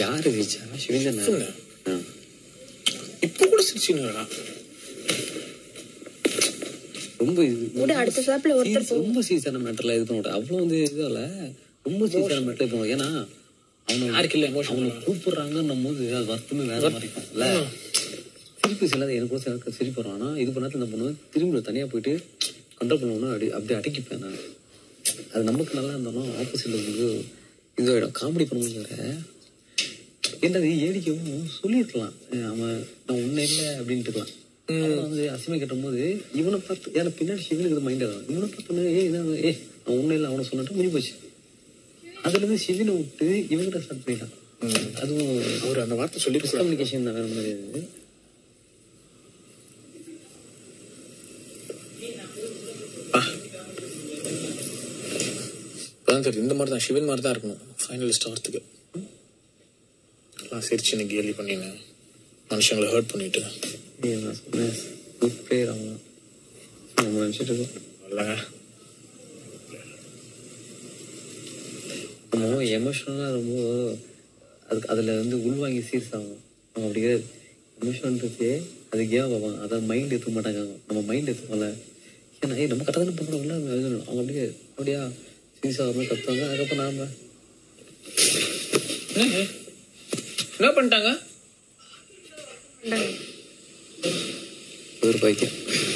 யாரு சிரிச்சா சிவன் சொல்லு. இப்போ கூட சிரிச்சுங்களா ரொம்ப இது விடு, அடுத்த சாப்பில் ஒருத்தர் serious- ரொம்ப சீரியஸான மேட்டர்ல இது பண்ண அவ்வளவு வந்து இதுல ரொம்ப சீரியஸான மேட்டர் இப்போ ஏன்னா அவனை யாருக்கு இல்ல emotion அவனை கூப்பிடுறாங்கன்னும் போது அது வருத்தமே வேற மாதிரி இருக்கும்ல சிரிப்பு சில எனக்கு கூட சில சிரிப்பு வரும் ஆனா இது பண்ணாத என்ன பண்ணுவேன் திரும்பி தனியா போயிட்டு கண்ட்ரோல் பண்ணணும் அப்படி அப்படியே அடக்கிப்பேன் நான் அது நமக்கு நல்லா இருந்தாலும் ஆப்போசிட்ல வந்து இதாயிடும் காமெடி பண்ணும்போது வேற என்னது ஏடிக்கவும் சொல்லியிருக்கலாம் அஹ் அவன் நான் உன்ன இல்லை அப்படின்ட்டுக்கலாம் அப்புறம் வந்து அசிமை கட்டும் போது இவனை பார்த்து ஏன்னா பின்னாடி சிவனுக்கு இது மைண்ட் ஆகும் இவனை பார்த்தோன்னே ஏய் என்ன ஏ அவன் உன்ன இல்லை அவனை சொன்னட்டு முடிஞ்சு போச்சு அதுல இருந்து சிவனை விட்டு இவங்கிட்ட ஸ்டார்ட் பண்ணிட்டான் அதுவும் அவர் அந்த வார்த்தை சொல்லி கம்யூனிகேஷன் வேற மாதிரி அது இப்பதான் தெரியுது இந்த மாதிரி தான் சிவன் மாதிரி தான் இருக்கணும் ஃபைனலிஸ்ட் ஆகிறதுக்கு எல்லாம் சிரிச்சு எனக்கு கேலி பண்ணினேன் மனுஷங்களை ஹர்ட் பண்ணிட்டு ஏய், நான் சொன்னேன் குட் பிளேயர் அவன் நம்ம நினைச்சிட்டு இருக்கோம் இல்லைங்க நம்ம எமோஷனலாக ரொம்ப அதுக்கு அதில் வந்து உள்வாங்கி சீரியஸ் ஆகும் அவன் அப்படி கிடையாது எமோஷன்ன்றதே அது கேம் பார்ப்பான் அதை மைண்ட் எடுத்துக்க மாட்டாங்க அவங்க. நம்ம மைண்ட் எடுத்துக்கோல ஏன்னா ஏய் நம்ம கரெக்டாக தானே பண்ணுறோம்ல அவங்க அப்படியே அப்படியா சீரியஸ் ஆகாம கத்துவாங்க அதுக்கப்புறம் நாம என்ன பண்ணிட்டாங்க ஒரு பைத்தியம்